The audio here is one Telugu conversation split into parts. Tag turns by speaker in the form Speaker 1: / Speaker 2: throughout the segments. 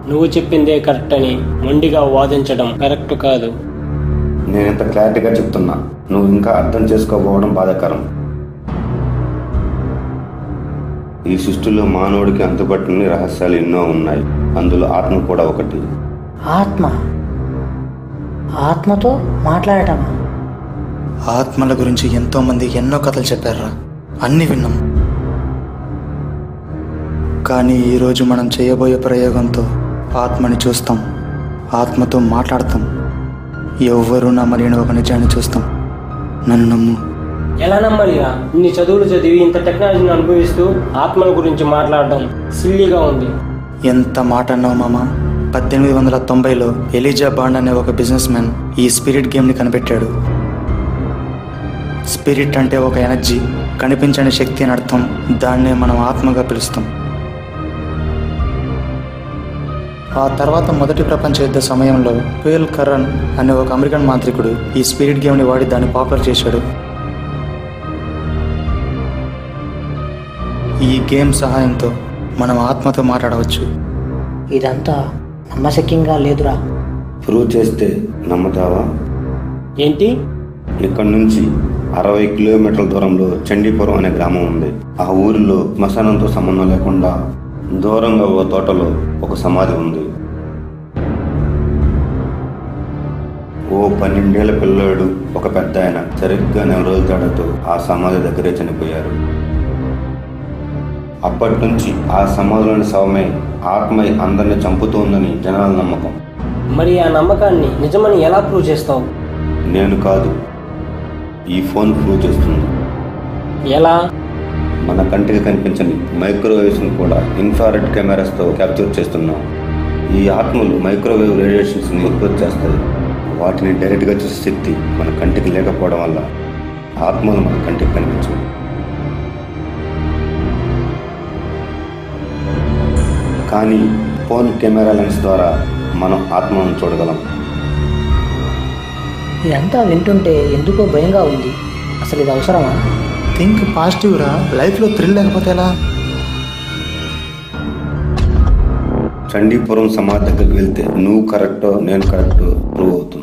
Speaker 1: నువ్వు చెప్పిందే కరెక్ట్ అని మొండిగా వాదించడం కరెక్ట్ కాదు
Speaker 2: నేను ఇంత క్లారిటీగా చెప్తున్నా నువ్వు ఇంకా అర్థం చేసుకోకపోవడం బాధాకరం ఈ సృష్టిలో మానవుడికి అంతుపట్టని రహస్యాలు ఎన్నో ఉన్నాయి అందులో ఆత్మ కూడా ఒకటి
Speaker 3: ఆత్మ ఆత్మతో మాట్లాడటమా
Speaker 4: ఆత్మల గురించి ఎంతో మంది ఎన్నో కథలు చెప్పారా అన్ని విన్నాం కానీ ఈరోజు మనం చేయబోయే ప్రయోగంతో ఆత్మని చూస్తాం ఆత్మతో మాట్లాడతాం ఎవ్వరూ నమ్మలేని ఒక నిజాన్ని చూస్తాం నన్ను నమ్ము
Speaker 1: ఎలా నమ్మాలిరా ఇన్ని చదువులు చదివి ఇంత టెక్నాలజీని అనుభవిస్తూ ఆత్మల గురించి మాట్లాడడం సిల్లీగా ఉంది
Speaker 4: ఎంత మాట అన్నావు మామ పద్దెనిమిది వందల తొంభైలో ఎలిజా బాండ్ అనే ఒక బిజినెస్ మ్యాన్ ఈ స్పిరిట్ గేమ్ని కనిపెట్టాడు స్పిరిట్ అంటే ఒక ఎనర్జీ కనిపించని శక్తి అని అర్థం దాన్నే మనం ఆత్మగా పిలుస్తాం ఆ తర్వాత మొదటి ప్రపంచ యుద్ధ సమయంలో పేల్ కరణ్ అనే ఒక అమెరికన్ మాంత్రికుడు ఈ స్పిరిట్ గేమ్ని వాడి దాన్ని పాపులర్ చేశాడు ఈ గేమ్ సహాయంతో మనం ఆత్మతో మాట్లాడవచ్చు
Speaker 3: ఇదంతా నమ్మశక్యంగా లేదురా
Speaker 2: ప్రూవ్ చేస్తే నమ్ముతావా
Speaker 1: ఏంటి
Speaker 2: ఇక్కడి నుంచి అరవై కిలోమీటర్ల దూరంలో చండీపురం అనే గ్రామం ఉంది ఆ ఊరిలో శ్మశానంతో సంబంధం లేకుండా దూరంగా ఓ తోటలో ఒక సమాధి ఉంది ఓ పన్నెండేళ్ల పిల్లాడు ఒక పెద్ద ఆయన సరిగ్గా నెల రోజుల తేడాతో ఆ సమాధి దగ్గరే చనిపోయారు అప్పటి నుంచి ఆ సమాధిలోని శవమే ఆత్మ అందరిని చంపుతోందని జనాల నమ్మకం
Speaker 1: మరి ఆ నమ్మకాన్ని నిజమని ఎలా ప్రూవ్ చేస్తావు
Speaker 2: నేను కాదు ఈ ఫోన్ ప్రూవ్ చేస్తుంది
Speaker 1: ఎలా
Speaker 2: మన కంటికి కనిపించని మైక్రోవేవ్స్ని కూడా ఇన్ఫ్రారెడ్ కెమెరాస్తో క్యాప్చర్ చేస్తున్నాం ఈ ఆత్మలు మైక్రోవేవ్ రేడియేషన్స్ని ఉత్పత్తి చేస్తాయి వాటిని డైరెక్ట్గా చూసే శక్తి మన కంటికి లేకపోవడం వల్ల ఆత్మలు మన కంటికి కనిపించవు కానీ ఫోన్ కెమెరా లెన్స్ ద్వారా మనం ఆత్మను చూడగలం
Speaker 3: ఇదంతా వింటుంటే ఎందుకో భయంగా ఉంది అసలు ఇది అవసరమా
Speaker 4: థింక్ పాజిటివ్ రా లైఫ్లో థ్రిల్ లేకపోతే ఎలా
Speaker 2: చండీపురం సమాధి దగ్గరికి వెళ్తే నువ్వు కరెక్టో నేను కరెక్టో ప్రూవ్ అవుతుంది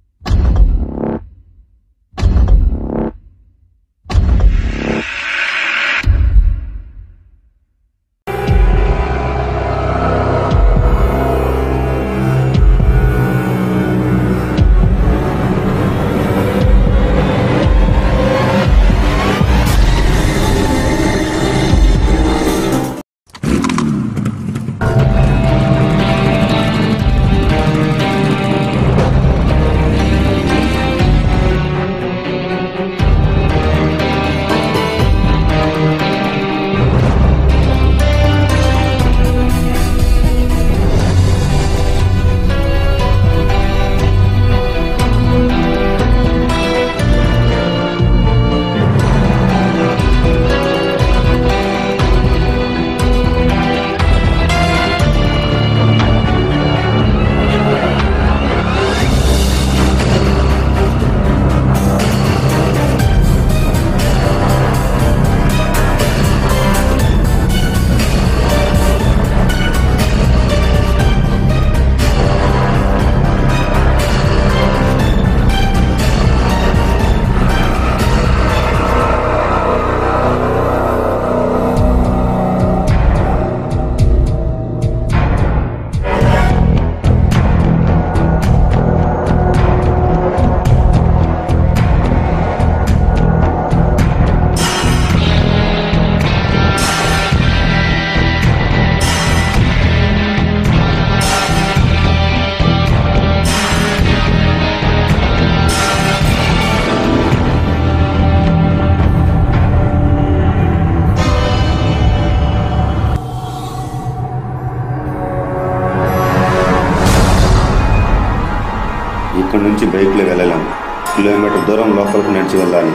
Speaker 2: ఇక్కడి నుంచి బైక్లో వెళ్ళలేం కిలోమీటర్ దూరం లోపలికి నడిచి వెళ్ళాలి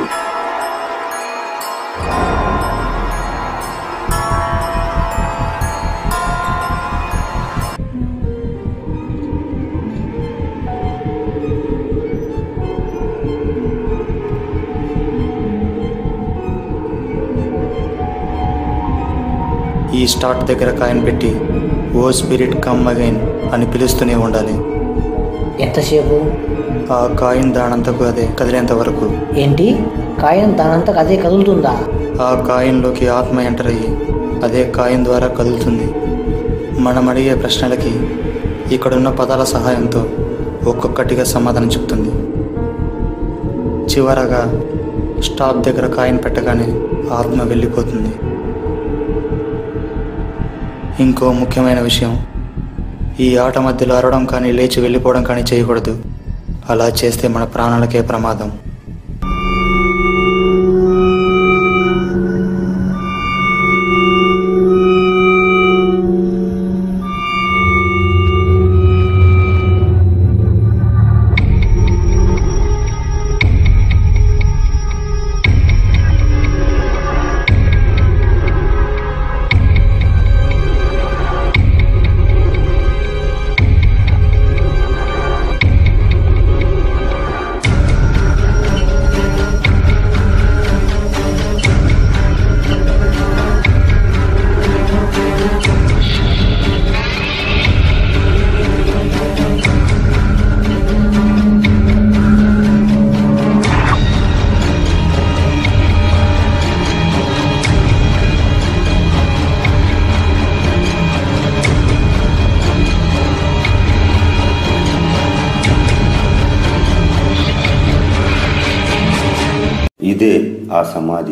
Speaker 4: ఈ స్టార్ట్ దగ్గర కాయిన్ పెట్టి ఓ స్పిరిట్ కమ్ అగైన్ అని పిలుస్తూనే ఉండాలి
Speaker 3: ఎంతసేపు
Speaker 4: ఆ కాయిన్ దానంతకు అదే కదిలేంత వరకు
Speaker 3: ఏంటి కాయం దానంతకు అదే కదులుతుందా
Speaker 4: ఆ కాయిన్లోకి ఆత్మ ఎంటర్ అయ్యి అదే కాయిన్ ద్వారా కదులుతుంది మనం అడిగే ప్రశ్నలకి ఇక్కడున్న పదాల సహాయంతో ఒక్కొక్కటిగా సమాధానం చెప్తుంది చివరగా స్టాప్ దగ్గర కాయిన్ పెట్టగానే ఆత్మ వెళ్ళిపోతుంది ఇంకో ముఖ్యమైన విషయం ఈ ఆట మధ్యలో అరవడం కానీ లేచి వెళ్ళిపోవడం కానీ చేయకూడదు అలా చేస్తే మన ప్రాణాలకే ప్రమాదం
Speaker 2: ఇదే ఆ సమాధి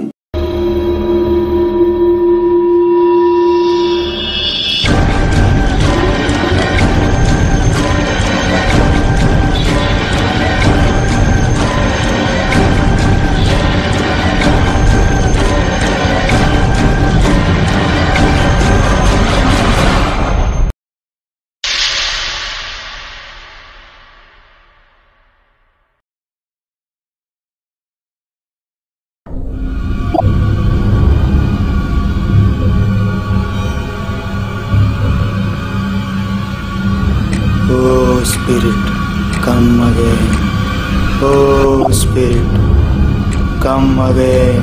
Speaker 4: Oh Spirit, come again. Oh Spirit, come again.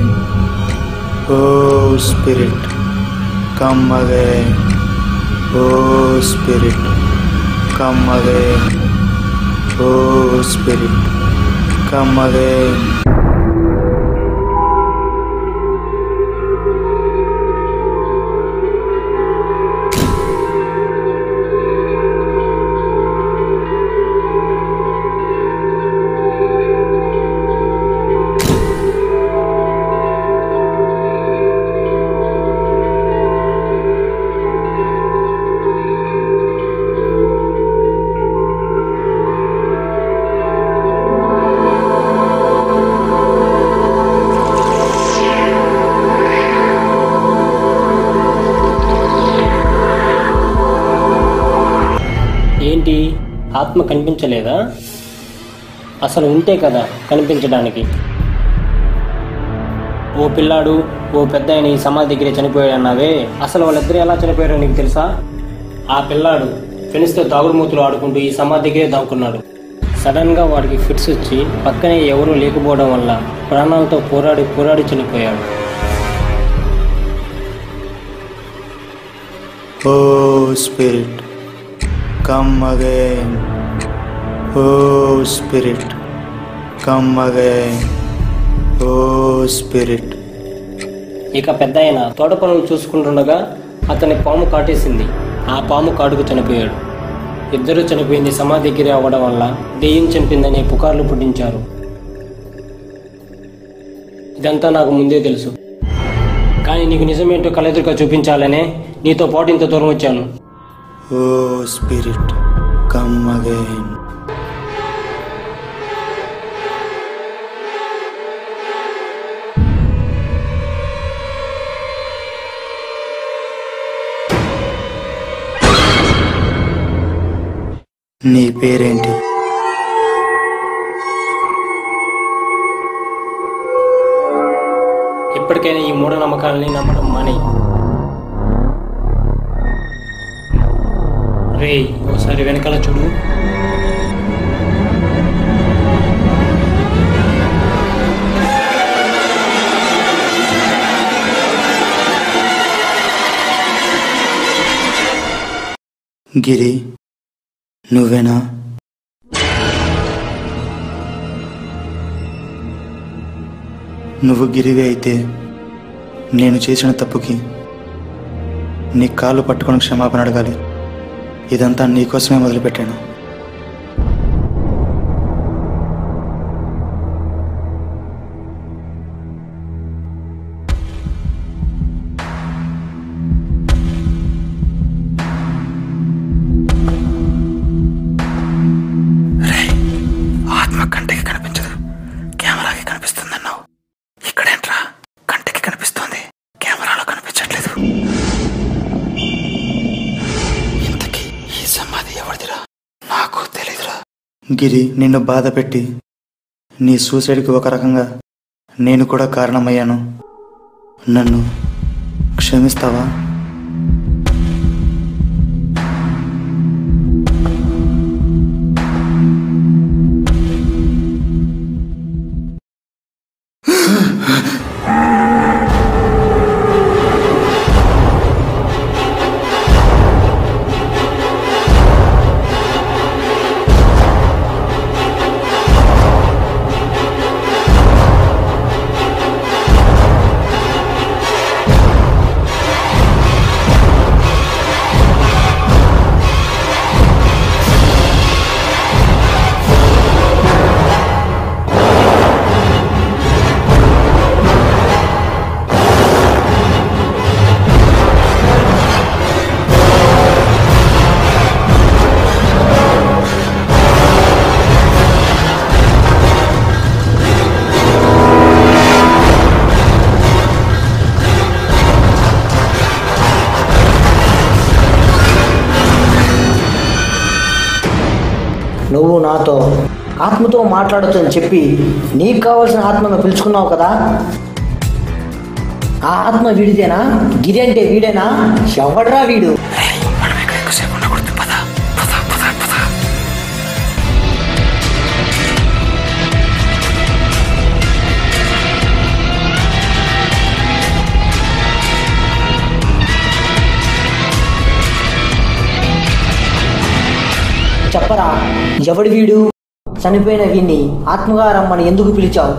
Speaker 4: Oh Spirit, come again. Oh Spirit, come again. Oh Spirit, come again.
Speaker 1: ఏంటి ఆత్మ కనిపించలేదా అసలు ఉంటే కదా కనిపించడానికి ఓ పిల్లాడు ఓ పెద్ద ఆయన ఈ సమాధి దగ్గరే చనిపోయాడు అన్నావే అసలు వాళ్ళిద్దరు ఎలా చనిపోయారో నీకు తెలుసా ఆ పిల్లాడు ఫ్రెండ్స్తో తాగుడుమూతులు ఆడుకుంటూ ఈ సమాధి దగ్గరే దాక్కున్నాడు సడన్ గా వాడికి ఫిట్స్ వచ్చి పక్కనే ఎవరూ లేకపోవడం వల్ల ప్రాణాలతో పోరాడి పోరాడి చనిపోయాడు
Speaker 4: Oh Spirit, come again. Oh Spirit, come again. Oh Spirit,
Speaker 1: ఇక పెద్ద ఆయన తోట పనులు చూసుకుంటుండగా అతని పాము కాటేసింది ఆ పాము కాడుకు చనిపోయాడు ఇద్దరు చనిపోయింది సమాధి దగ్గరే అవ్వడం వల్ల దెయ్యం చంపిందనే పుకార్లు పుట్టించారు ఇదంతా నాకు ముందే తెలుసు కానీ నీకు నిజమేంటో కలెదురుగా చూపించాలనే నీతో పాటు ఇంత దూరం వచ్చాను
Speaker 4: oh Spirit, come again. నీ పేరేంటి
Speaker 1: ఇప్పటికైనా ఈ మూఢనమ్మకాలని నమ్మడం మానే రే ఒకసారి వెనకాల చూడు
Speaker 4: గిరి నువ్వేనా నువ్వు గిరివి అయితే నేను చేసిన తప్పుకి నీ కాళ్ళు పట్టుకొని క్షమాపణ అడగాలి ఇదంతా నీకోసమే మొదలుపెట్టాను ఆత్మ కంటికి కనిపించదు కెమెరాకి కనిపిస్తుందన్నావు ఇక్కడేంట్రా కంటికి కనిపిస్తుంది కెమెరాలో కనిపించట్లేదు ఇంతకీ ఈ సమాధి ఎవరిదిరా నాకు తెలీదురా గిరి నిన్ను బాధ పెట్టి నీ సూసైడ్కి ఒక రకంగా నేను కూడా కారణమయ్యాను నన్ను క్షమిస్తావా
Speaker 3: నువ్వు నాతో ఆత్మతో మాట్లాడొచ్చు అని చెప్పి నీకు కావాల్సిన ఆత్మను పిలుచుకున్నావు కదా ఆ ఆత్మ వీడిదేనా గిరి అంటే వీడేనా ఎవడ్రా వీడు చెప్పరా ఎవడు వీడు చనిపోయిన వీణ్ణి ఆత్మగా రమ్మని ఎందుకు పిలిచావు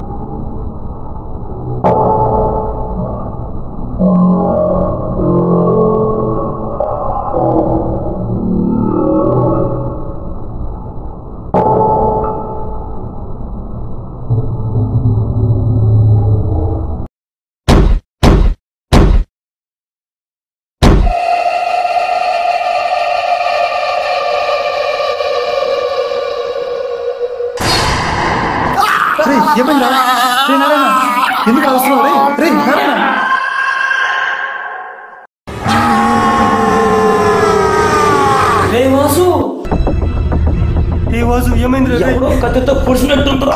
Speaker 4: ఏమైందా రే నారాయణ ఎందుకు అవసరం రే రే నారాయణ
Speaker 1: రే వాసు ఏ వాసు ఏమైంది ఎవరో కత్తితో పొడిచినట్టుందిరా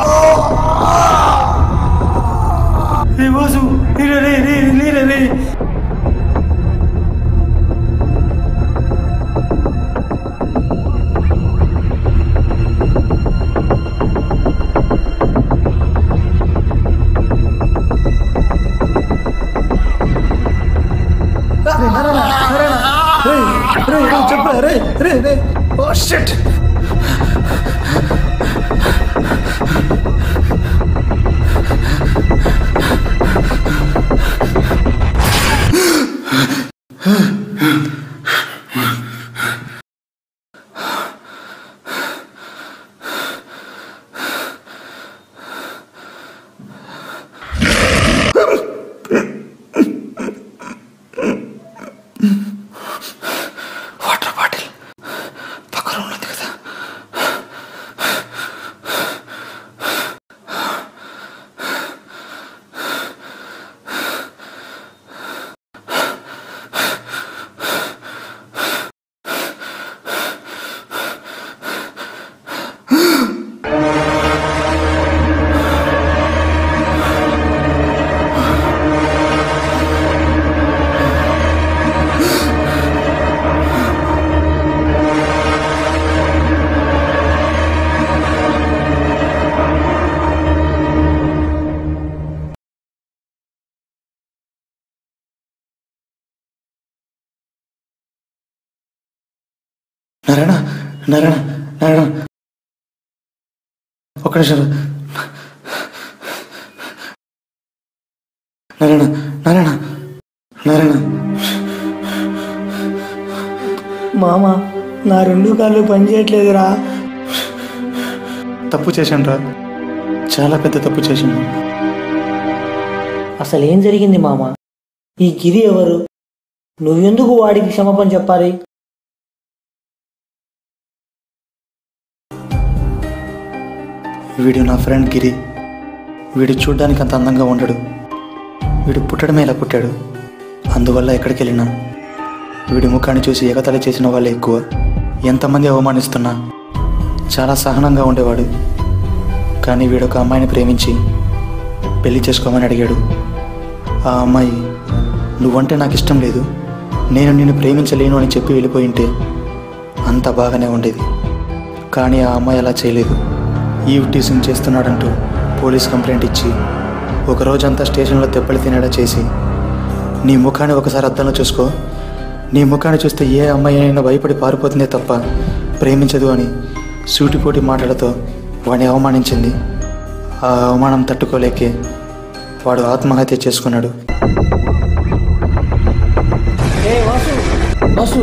Speaker 1: రే వాసు రే రే రే రే రే రే
Speaker 4: రే రే రే చెప్పరా రే రే రే ఓ షిట్ నారాయణ నారాయణ నారాయణ ఒక్క నిమిషం నారాయణ నారాయణ నారాయణ
Speaker 3: మామ నా రెండు కాళ్ళు పనిచేయట్లేదురా
Speaker 4: తప్పు చేశాను రా చాలా పెద్ద తప్పు చేశాను
Speaker 3: అసలు ఏం జరిగింది మామ ఈ గిరి ఎవరు నువ్వెందుకు వాడికి క్షమాపణ చెప్పాలి
Speaker 4: వీడు నా ఫ్రెండ్ గిరి వీడు చూడ్డానికి అంత అందంగా ఉండడు వీడు పుట్టడమే ఇలా పుట్టాడు అందువల్ల ఎక్కడికి వెళ్ళినా వీడి ముఖాన్ని చూసి ఎగతలి చేసిన వాళ్ళే ఎక్కువ ఎంతమంది అవమానిస్తున్నా చాలా సహనంగా ఉండేవాడు కానీ వీడు ఒక అమ్మాయిని ప్రేమించి పెళ్లి చేసుకోమని అడిగాడు ఆ అమ్మాయి నువ్వంటే నాకు ఇష్టం లేదు నేను నిన్ను ప్రేమించలేను అని చెప్పి వెళ్ళిపోయింటే అంత బాగానే ఉండేది కానీ ఆ అమ్మాయి అలా చేయలేదు ఈవ్ టీసింగ్ చేస్తున్నాడంటూ పోలీస్ కంప్లైంట్ ఇచ్చి ఒక రోజంతా స్టేషన్లో దెబ్బలు తినేలా చేసి నీ ముఖాన్ని ఒకసారి అద్దంలో చూసుకో నీ ముఖాన్ని చూస్తే ఏ అమ్మాయి అయినా భయపడి పారిపోతుందే తప్ప ప్రేమించదు అని సూటిపోటి మాటలతో వాడిని అవమానించింది ఆ అవమానం తట్టుకోలేకే వాడు ఆత్మహత్య చేసుకున్నాడు
Speaker 1: ఏ వాసు వాసు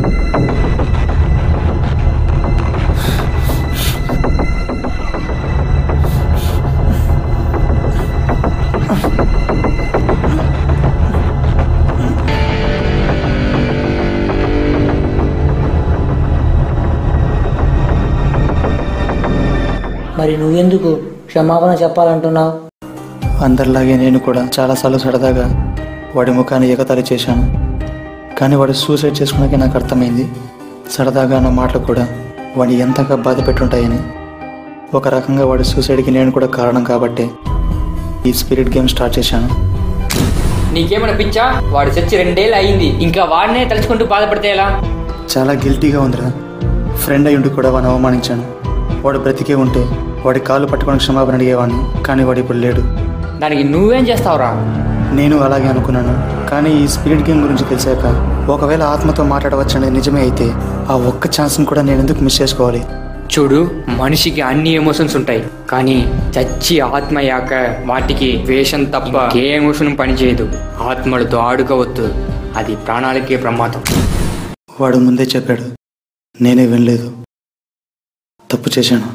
Speaker 3: మరి నువ్వెందుకు క్షమాపణ చెప్పాలంటున్నావు
Speaker 4: అందరిలాగే నేను కూడా చాలాసార్లు సరదాగా వాడి ముఖాన్ని ఎగతాళి చేశాను కానీ వాడు సూసైడ్ చేసుకున్నాకే నాకు అర్థమైంది సరదాగా నా మాటలు కూడా వాడిని ఎంతగా బాధ పెట్టుంటాయని ఒక రకంగా వాడి సూసైడ్కి నేను కూడా కారణం కాబట్టే ఈ స్పిరిట్ గేమ్ స్టార్ట్ చేశాను
Speaker 5: నీకేమైనా పిచ్చా వాడు చచ్చి రెండేళ్ళు అయింది ఇంకా వాడినే తలుచుకుంటూ బాధపడితే ఎలా
Speaker 4: చాలా గిల్టీగా ఉందిరా ఫ్రెండ్ అయ్యుండి కూడా వాడిని అవమానించాను వాడు బ్రతికే ఉంటే వాడి కాళ్ళు పట్టుకొని క్షమాపణ అడిగేవాడిని కానీ వాడు ఇప్పుడు లేడు
Speaker 5: దానికి నువ్వేం చేస్తావురా
Speaker 4: నేను అలాగే అనుకున్నాను కానీ ఈ స్పిరిట్ గేమ్ గురించి తెలిసాక ఒకవేళ ఆత్మతో మాట్లాడవచ్చనేది నిజమే అయితే ఆ ఒక్క ఛాన్స్ని కూడా నేను ఎందుకు మిస్ చేసుకోవాలి
Speaker 5: చూడు మనిషికి అన్ని ఎమోషన్స్ ఉంటాయి కానీ చచ్చి ఆత్మ అయ్యాక వాటికి వేషం తప్ప ఏ ఎమోషన్ పనిచేయదు ఆత్మలతో ఆడుకోవద్దు అది ప్రాణాలకే ప్రమాదం
Speaker 4: వాడు ముందే చెప్పాడు నేనే వినలేదు తప్పు చేశాను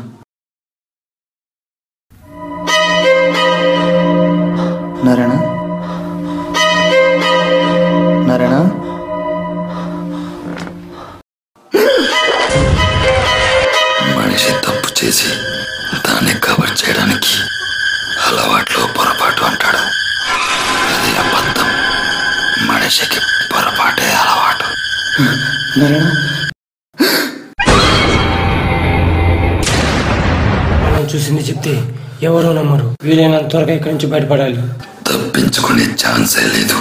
Speaker 4: నారాయణ నారాయణ
Speaker 6: మనిషి తప్పు చేసి దాన్ని కవర్ చేయడానికి అలవాట్లో పొరపాటు అంటాడు అది అబద్ధం మనిషికి పొరపాటే అలవాటు
Speaker 4: నారాయణ
Speaker 1: మనం చూసింది చెప్తే ఎవరో నమ్మరు వీలైనంత త్వరగా ఇక్కడి నుంచి బయటపడాలి
Speaker 6: తప్పించుకునే ఛాన్సే లేదు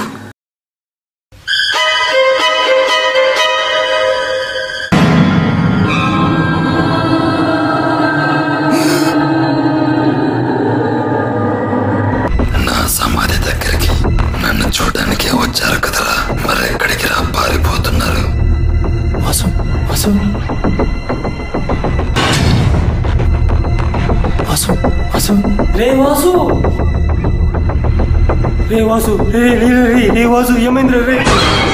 Speaker 6: నా సమాధి దగ్గరికి నన్ను చూడడానికి వచ్చారు కదరా మరెక్కడికి రా పారిపోతున్నారు
Speaker 4: వాసు వాసు వాసు వాసు
Speaker 1: రే వాసు రే వాసు రే రే రే రే వాసు ఏమైంది రే